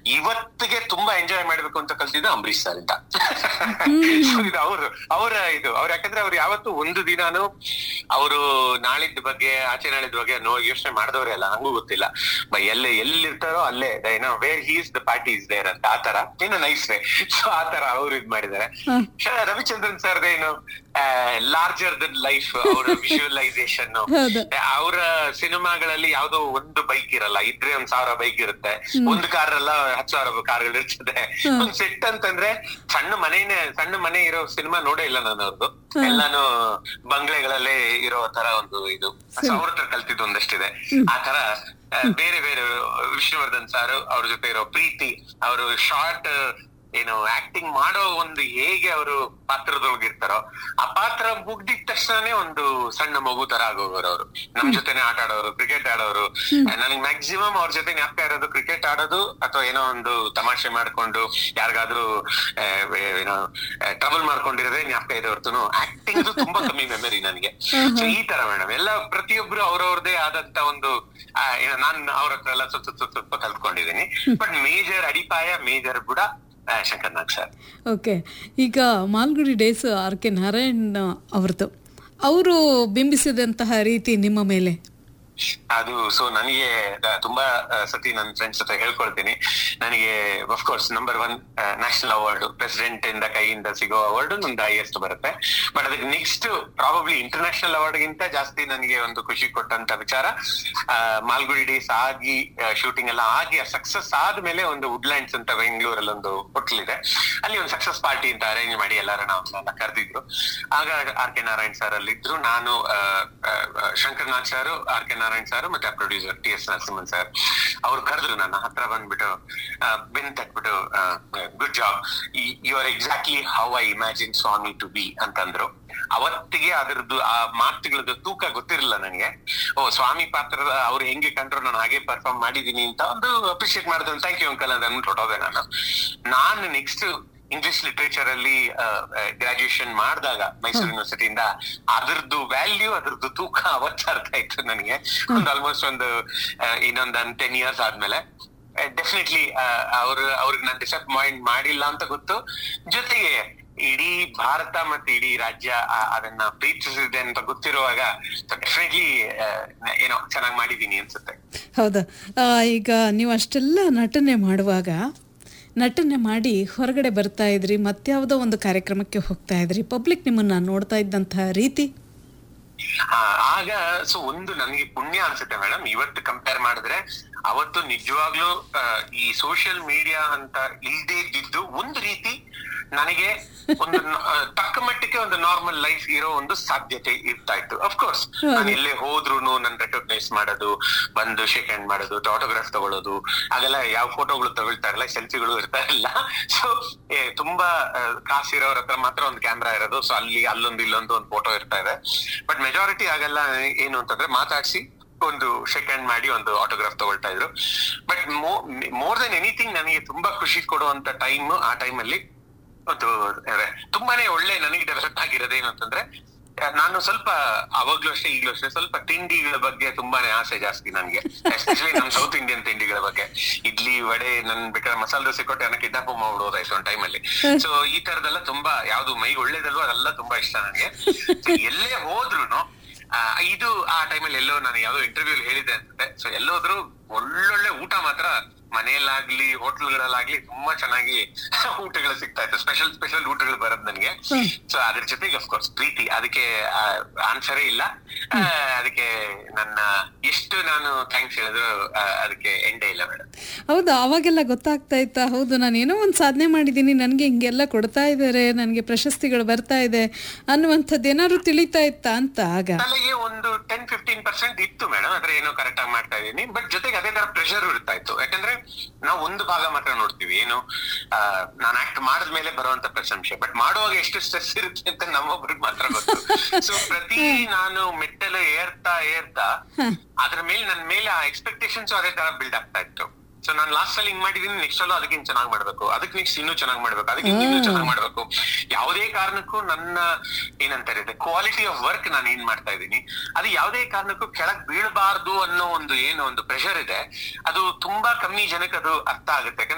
ಇವತ್ತಿಗೆ ತುಂಬಾ ಎಂಜಾಯ್ ಮಾಡ್ಬೇಕು ಅಂತ ಕಲ್ತಿದ್ದು ಅಂಬರೀಶ್ ಸರ್ ಅಂತ So ಇದು ಅವರು ಅವರ ಇದು ಅವ್ರು ಯಾಕಂದ್ರೆ ಅವ್ರು ಯಾವತ್ತು ಒಂದು ದಿನಾನು ಅವರು ನಾಳಿದ್ ಬಗ್ಗೆ ಆಚೆ ನಾಳಿದ್ ಬಗ್ಗೆ ನೋ ಯೋಚನೆ ಮಾಡಿದವರೇ ಅಲ್ಲ ನಂಗೂ ಗೊತ್ತಿಲ್ಲ ಬ- ಎಲ್ಲಿ ಎಲ್ಲಿರ್ತಾರೋ ಅಲ್ಲೇ ಏನೋ where he's the party is there ಅಂತ ಆತರ ಏನೋ ನೈಸ್ ವೇ ಸೊ ಆತರ ಅವ್ರು ಇದ್ ಮಾಡಿದ್ದಾರೆ ಶ- ರವಿಚಂದ್ರನ್ ಸರ್ ಏನು ಲಾರ್ಜರ್ ದನ್ ಲೈಫ್ ಅವರ ವಿಜುವಲೈಸೇಷನ್ ಹೌದು. ಅವರ ಸಿನಿಮಾಗಳಲ್ಲಿ ಯಾವ್ದೋ ಒಂದು ಬೈಕ್ ಇರಲ್ಲ ಇದ್ರೆ ಒಂದ್ ಸಾವಿರ ಬೈಕ್ ಇರುತ್ತೆ ಒಂದು ಕಾರ್ ಎಲ್ಲ ಹತ್ತು ಸಾವಿರ ಕಾರ್ಗಳು ಇರ್ತದೆ ಒಂದ್ ಸೆಟ್ ಅಂತಂದ್ರೆ ಸಣ್ಣ ಮನೆನೇ ಸಣ್ಣ ಮನೆ ಇರೋ ಸಿನಿಮಾ ನೋಡೇ ಇಲ್ಲ ನಾನು ಅವ್ರದ್ದು ಎಲ್ಲಾನು ಬಂಗ್ಲೆಗಳಲ್ಲೇ ಇರೋ ತರ ಒಂದು ಇದು So ಅವ್ರ ಹತ್ರ ಕಲ್ತಿದ್ದು ಒಂದಷ್ಟಿದೆ ಆ ತರ ಆ, ಬೇರೆ ಬೇರೆ ವಿಷ್ಣುವರ್ಧನ್ ಸರ್ ಅವ್ರ ಜೊತೆ ಇರೋ ಪ್ರೀತಿ ಅವರು ಶಾರ್ಟ್ ಏನು ಆಕ್ಟಿಂಗ್ ಮಾಡೋ ಒಂದು ಹೇಗೆ ಅವರು ಪಾತ್ರದೊಳಗಿರ್ತಾರೋ ಆ ಪಾತ್ರ ಮುಗ್ದಿದ ತಕ್ಷಣನೇ ಒಂದು ಸಣ್ಣ ಮಗು ತರ ಆಗೋರು ಅವರು ನಮ್ ಜೊತೆನೆ ಆಟ ಆಡೋರು ಕ್ರಿಕೆಟ್ ಆಡೋರು ನನಗೆ ಮ್ಯಾಕ್ಸಿಮಮ್ ಅವ್ರ ಜೊತೆ ಜ್ಞಾಪಕ ಇರೋದು ಕ್ರಿಕೆಟ್ ಆಡೋದು ಅಥವಾ ಏನೋ ಒಂದು ತಮಾಷೆ ಮಾಡ್ಕೊಂಡು ಯಾರಿಗಾದ್ರೂ ಆ, ಏನೋ ಟ್ರಬಲ್ ಮಾಡ್ಕೊಂಡಿರೋದೇ ಜ್ಞಾಪಕ ಇದೆ ಹೊರತು ಆಕ್ಟಿಂಗ್ ತುಂಬಾ ಕಮ್ಮಿ ಮೆಮರಿ ನನಗೆ So ಈ ತರ ಮೇಡಮ್ ಎಲ್ಲ ಪ್ರತಿಯೊಬ್ರು ಅವ್ರವ್ರದೇ ಆದಂತ ಒಂದು ಆ, ಏನೋ ನಾನ್ ಅವ್ರ ಹತ್ರ ಎಲ್ಲ ಸ್ವಲ್ಪ ಸ್ವಲ್ಪ ಸ್ವಲ್ಪ ಕಲ್ತ್ಕೊಂಡಿದ್ದೀನಿ ಬಟ್ ಮೇಜರ್ ಅಡಿಪಾಯ ಮೇಜರ್ ಕೂಡ ಆ, ಶಂಕರ್ ನಾಗ್ ಸರ್ ಓಕೆ ಈಗ Malgudi days R K Narayan ಅವ್ರದ್ದು ಅವರು ಬಿಂಬಿಸಿದಂತಹ ರೀತಿ ನಿಮ್ಮ ಮೇಲೆ ಅದು ಸೊ ನನಗೆ ದ- ತುಂಬಾ ಆ, ಸತಿ ನನ್ನ ಫ್ರೆಂಡ್ಸ್ ಜೊತೆ ಹೇಳ್ಕೊಳ್ತೀನಿ ನನಗೆ course number one national award president ಇಂದ ಕೈಯಿಂದ ಸಿಗೋ ಅವಾರ್ಡ್ ಒಂದು ಹೈಯೆಸ್ಟ್ ಬರುತ್ತೆ ಬಟ್ ಅದಕ್ಕೆ ನೆಕ್ಸ್ಟ್ ಪ್ರಾಬಬ್ಲಿ ಇಂಟರ್ನ್ಯಾಷನಲ್ ಅವಾರ್ಡ್ ಗಿಂತ ಜಾಸ್ತಿ ನನಗೆ ಒಂದು ಖುಷಿ ಕೊಟ್ಟಂತ ವಿಚಾರ ಆ, ಮಾಲ್ಗುಡಿ ಡೇಸ್ ಆಗಿ ಶೂಟಿಂಗ್ ಎಲ್ಲ ಆಗಿ ಸಕ್ಸಸ್ ಆದ್ಮೇಲೆ ಒಂದು ವುಡ್ಲ್ಯಾಂಡ್ಸ್ ಅಂತ ಬೆಂಗಳೂರಲ್ಲಿ ಒಂದು ಹೋಟೆಲ್ ಇದೆ ಅಲ್ಲಿ ಒಂದು ಸಕ್ಸಸ್ ಪಾರ್ಟಿ ಅಂತ ಅರೇಂಜ್ ಮಾಡಿ ಎಲ್ಲರೂ ನಾವು ಕರೆದಿದ್ರು ಆಗ ಆರ್ ಕೆ ನಾರಾಯಣ್ ಸರ್ ಅಲ್ಲಿ ಇದ್ರು ನಾನು ಆ, ಆ, ಆ, Shankar Nag sir R K Narayan sir ಮತ್ತೆ producer T S Narasimhan sir ಅವ್ರು ಕರೆದ್ರು ನನ್ನ ಹತ್ರ ಬಂದ್ಬಿಟ್ಟು ಆ, ಬೆನ್ ತಟ್ಬಿಟ್ಟು good job you are exactly how I imagine Swami to be ಅಂತಂದ್ರು ಅವತ್ತಿಗೆ ಅದರದ್ದು ಆ ಮಾತುಗಳದ್ದು ತೂಕ ಗೊತ್ತಿರಲಿಲ್ಲ ನನಗೆ ಓ ಸ್ವಾಮಿ ಪಾತ್ರದ ಅವ್ರು ಹೆಂಗೆ ಕಂಡ್ರು ನಾನು ಹಾಗೆ ಪರ್ಫಾರ್ಮ್ ಮಾಡಿದೀನಿ ಅಂತ ಒಂದು ಅಪ್ರಿಶಿಯೇಟ್ ಮಾಡಿದ್ರು ಥ್ಯಾಂಕ್ ಯು ಅಂಕಲ್ ಅಂತ ಅಂದ್ಬಿಟ್ಟು ಹೊಟ್ಟೋದೆ ನಾನು ನಾನು ನೆಕ್ಸ್ಟ್ ಇಂಗ್ಲಿಷ್ ಲಿಟ್ರೇಚರ್ ಅಲ್ಲಿ ಗ್ರಾಜುಯೇಷನ್ ಮಾಡಿದಾಗ ಮೈಸೂರು ಯೂನಿವರ್ಸಿಟಿಯಿಂದ ಅದ್ರದ್ದು ವ್ಯಾಲ್ಯೂ ಅದ್ರದ್ದು ತೂಕ ಅವತ್ತು ಅರ್ಥ ಆಯ್ತು ನನಗೆ ಒಂದು ಆಲ್ಮೋಸ್ಟ್ ಒಂದು ಆ, ಇನ್ನೊಂದು ಟೆನ್ ಇಯರ್ಸ್ ಆದ್ಮೇಲೆ ಡೆಫಿನೆಟ್ಲಿ ಅವ್ರು ಅವ್ರಿಗೆ ನಾನು ಡಿಸಪಾಯಿಂಟ್ ಮಾಡಿಲ್ಲ ಅಂತ ಗೊತ್ತು ಜೊತೆಗೆ ಇಡೀ ಭಾರತ ಮತ್ತೆ ಇಡೀ ರಾಜ್ಯ ಆ- ಅದನ್ನ ಪ್ರೀತಿಸಿದೆ ಅಂತ ಗೊತ್ತಿರುವಾಗ ಡೆಫಿನೆಟ್ಲಿ ಏನೋ ಚೆನ್ನಾಗಿ ಮಾಡಿದೀನಿ ಅನ್ಸುತ್ತೆ ಹೌದಾ ಆ, ಈಗ ನೀವು ಅಷ್ಟೆಲ್ಲ ನಟನೆ ಮಾಡುವಾಗ ನಟನೆ ಮಾಡಿ ಹೊರಗಡೆ ಬರ್ತಾ ಇದ್ರಿ ಮತ್ಯಾವುದೋ ಒಂದು ಕಾರ್ಯಕ್ರಮಕ್ಕೆ ಹೋಗ್ತಾ ಇದ್ರಿ ಪಬ್ಲಿಕ್ ನಿಮ್ಮನ್ನ ನೋಡ್ತಾ ಇದ್ದಂತಹ ರೀತಿ ಆ, ಆಗ ಸೊ ಒಂದು ನನಗೆ ಪುಣ್ಯ ಅನ್ಸುತ್ತೆ ಮೇಡಮ್ ಇವತ್ತು ಕಂಪೇರ್ ಮಾಡಿದ್ರೆ ಅವತ್ತು ನಿಜವಾಗ್ಲೂ ಆ, ಈ ಸೋಷಿಯಲ್ ಮೀಡಿಯಾ ಅಂತ ಇಲ್ದೇ ಇದ್ದಿದ್ದು ಒಂದು ರೀತಿ ನನಗೆ ಒಂದು ನ- ಆ, ತಕ್ಕ ಮಟ್ಟಿಗೆ ಒಂದು ನಾರ್ಮಲ್ ಲೈಫ್ ಇರೋ ಒಂದು ಸಾಧ್ಯತೆ ಇರ್ತಾ ಇತ್ತು ಅಫ್ಕೋರ್ಸ್ ನಾನು ಎಲ್ಲೇ ಹೋದ್ರು ನನ್ ರೆಕಗ್ನೈಸ್ ಮಾಡೋದು ಬಂದು ಶೇಕ್ ಹ್ಯಾಂಡ್ ಮಾಡೋದು ಆಟೋಗ್ರಾಫ್ ತಗೊಳ್ಳೋದು ಹಾಗೆಲ್ಲ ಯಾವ ಫೋಟೋಗಳು ತಗೊಳ್ತಾ ಇರಲ್ಲ ಸೆಲ್ಫಿಗಳು ಇರ್ತಾ ಇಲ್ಲ ಸೊ ತುಂಬಾ ಆ, ಕಾಸಿರೋರ ಹತ್ರ ಮಾತ್ರ ಒಂದು ಕ್ಯಾಮ್ರಾ ಇರೋದು ಸೊ ಅಲ್ಲಿ ಅಲ್ಲೊಂದು ಇಲ್ಲೊಂದು ಒಂದು ಫೋಟೋ ಇರ್ತಾ ಇದೆ ಬಟ್ ಮೆಜಾರಿಟಿ ಆಗೆಲ್ಲ ಏನು ಅಂತಂದ್ರೆ ಮಾತಾಡ್ಸಿ ಒಂದು ಶೇಕ್ ಹ್ಯಾಂಡ್ ಮಾಡಿ ಒಂದು ಆಟೋಗ್ರಾಫ್ ತಗೊಳ್ತಾ ಇದ್ರು ಬಟ್ ಮೋರ್ ದೆನ್ ಎನಿಥಿಂಗ್ ನನಗೆ ತುಂಬಾ ಖುಷಿ ಕೊಡುವಂತ ಟೈಮ್ ಆ ಟೈಮ್ ಅಲ್ಲಿ ಒಂದು ಅಂದ್ರೆ ತುಂಬಾನೇ ಒಳ್ಳೆ ನನಗೆ ಡೆವಲಪ್ ಆಗಿರೋದೇನು ಅಂತಂದ್ರೆ ಆ, ನಾನು ಸ್ವಲ್ಪ ಅವಾಗ್ಲೂ ಅಷ್ಟೇ ಈಗ್ಲೂ ಅಷ್ಟೇ ಸ್ವಲ್ಪ ತಿಂಡಿಗಳ ಬಗ್ಗೆ ತುಂಬಾನೇ ಆಸೆ ಜಾಸ್ತಿ ನನ್ಗೆ ಎಸ್ಪೆಷಲಿ ನಮ್ ಸೌತ್ ಇಂಡಿಯನ್ ತಿಂಡಿಗಳ ಬಗ್ಗೆ ಇಡ್ಲಿ ವಡೆ ನನ್ ಬೇಕಾದ್ರೆ ಮಸಾಲೆ ದೋಸೆ ಕೊಟ್ಟು ನನಗೆ ಕಿಡ್ನಾಪ್ ಮಾಡ್ಬಿಡೋದಾಯ್ತು ಒಂದ್ ಟೈಮಲ್ಲಿ ಸೊ ಈ ತರದೆಲ್ಲ ತುಂಬಾ ಯಾವ್ದು ಮೈ ಒಳ್ಳೇದಲ್ವೋ ಅದೆಲ್ಲ ತುಂಬಾ ಇಷ್ಟ ನನಗೆ So, ಎಲ್ಲೇ ಹೋದ್ರುನು ಆ, ಇದು ಆ ಟೈಮಲ್ಲಿ ಎಲ್ಲೋ ನಾನು ಯಾವ್ದೋ ಇಂಟರ್ವ್ಯೂ ಹೇಳಿದ್ದೆ ಅನ್ಸುತ್ತೆ ಸೊ ಎಲ್ಲೋದ್ರು ಒಳ್ಳೊಳ್ಳೆ ಊಟ ಮಾತ್ರ ಮನೆಯಲ್ಲಾಗ್ಲಿ ಹೋಟ್ಲ್ಗಳಲ್ಲಾಗ್ಲಿ ತುಂಬಾ ಚೆನ್ನಾಗಿ ಊಟಗಳು ಸಿಗ್ತಾ ಇತ್ತು ಸ್ಪೆಷಲ್ ಸ್ಪೆಷಲ್ ಊಟಗಳು ಬರೋದು ನನಗೆ ಸೊ ಅದ್ರ ಜೊತೆಗೆ ಅಫ್ಕೋರ್ಸ್ ಪ್ರೀತಿ ಅದಕ್ಕೆ ಆನ್ಸರೇ ಇಲ್ಲ ಆ, ಅದಕ್ಕೆ ನನ್ನ ಎಷ್ಟು ನಾನು ಥ್ಯಾಂಕ್ಸ್ ಹೇಳಿದ್ರು ಆ, ಅದಕ್ಕೆ ಎಂಡೇ ಇಲ್ಲ ಮೇಡಮ್ ಹೌದಾ ಅವಾಗೆಲ್ಲ ಗೊತ್ತಾಗ್ತಾ ಇತ್ತಾ ಹೌದು ನಾನು ಏನೋ ಒಂದು ಸಾಧನೆ ಮಾಡಿದ್ದೀನಿ ನನಗೆ ಹಿಂಗೆಲ್ಲ ಕೊಡ್ತಾ ಇದ್ದಾರೆ ನನಗೆ ಪ್ರಶಸ್ತಿಗಳು ಬರ್ತಾ ಇದೆ ಅನ್ನುವಂಥದ್ದು ಏನಾದ್ರು ತಿಳಿತಾ ಇತ್ತಾ ಅಂತ ಆಗ ನನಗೆ ಒಂದು ಟೆನ್ ಫಿಫ್ಟೀನ್ ಪರ್ಸೆಂಟ್ ಇತ್ತು ಮೇಡಮ್ ಅದ್ರ ಏನೋ ಕರೆಕ್ಟ್ ಆಗಿ ಮಾಡ್ತಾ ಇದೀನಿ ಬಟ್ ಜೊತೆಗೆ ಅದೇ ತರ ಪ್ರೆಷರ್ ಇರ್ತಾ ಇತ್ತು ಯಾಕಂದ್ರೆ ನಾವು ಒಂದು ಭಾಗ ಮಾತ್ರ ನೋಡ್ತೀವಿ ಏನು ಆ, ನಾನು ಆಕ್ಟ್ ಮಾಡಿದ್ಮೇಲೆ ಬರುವಂತ ಪ್ರಶಂಸೆ ಬಟ್ ಮಾಡುವಾಗ ಎಷ್ಟು ಸ್ಟ್ರೆಸ್ ಇರುತ್ತೆ ಅಂತ ನಮ್ಮೊಬ್ರಿಗೆ ಮಾತ್ರ ಗೊತ್ತು ಸೊ ಪ್ರತಿ ನಾನು ಮೆಟ್ಟಲು ಏರ್ತಾ ಏರ್ತಾ ಅದ್ರ ಮೇಲೆ ನನ್ನ ಮೇಲೆ ಆ ಎಕ್ಸ್ಪೆಕ್ಟೇಷನ್ಸ್ ಅದೇ ತರ ಬಿಲ್ಡ್ ಆಗ್ತಾ ಇತ್ತು ಸೊ ನಾನು ಲಾಸ್ಟ್ ಅಲ್ಲಿ ಹಿಂಗ್ ಮಾಡಿದೀನಿ ನೆಕ್ಸ್ಟ್ ಅಲ್ಲೂ ಅದಕ್ಕಿಂತ ಚೆನ್ನಾಗಿ ಮಾಡ್ಬೇಕು ಅದಕ್ಕೆ ನೆಕ್ಸ್ಟ್ ಇನ್ನೂ ಚೆನ್ನಾಗಿ ಮಾಡ್ಬೇಕು ಅದಕ್ಕೆ ಇನ್ನೂ ಚೆನ್ನಾಗಿ ಮಾಡ್ಬೇಕು ಯಾವುದೇ ಕಾರಣಕ್ಕೂ ನನ್ನ ಏನಂತಾರೆ ಕ್ವಾಲಿಟಿ ಆಫ್ ವರ್ಕ್ ನಾನು ಏನ್ ಮಾಡ್ತಾ ಇದ್ದೀನಿ ಅದು ಯಾವುದೇ ಕಾರಣಕ್ಕೂ ಕೆಳಗ್ ಬೀಳಬಾರ್ದು ಅನ್ನೋ ಒಂದು ಏನು ಒಂದು ಪ್ರೆಷರ್ ಇದೆ ಅದು ತುಂಬಾ ಕಮ್ಮಿ ಜನಕ್ಕೆ ಅದು ಅರ್ಥ ಆಗುತ್ತೆ ಯಾಕಂದ್ರೆ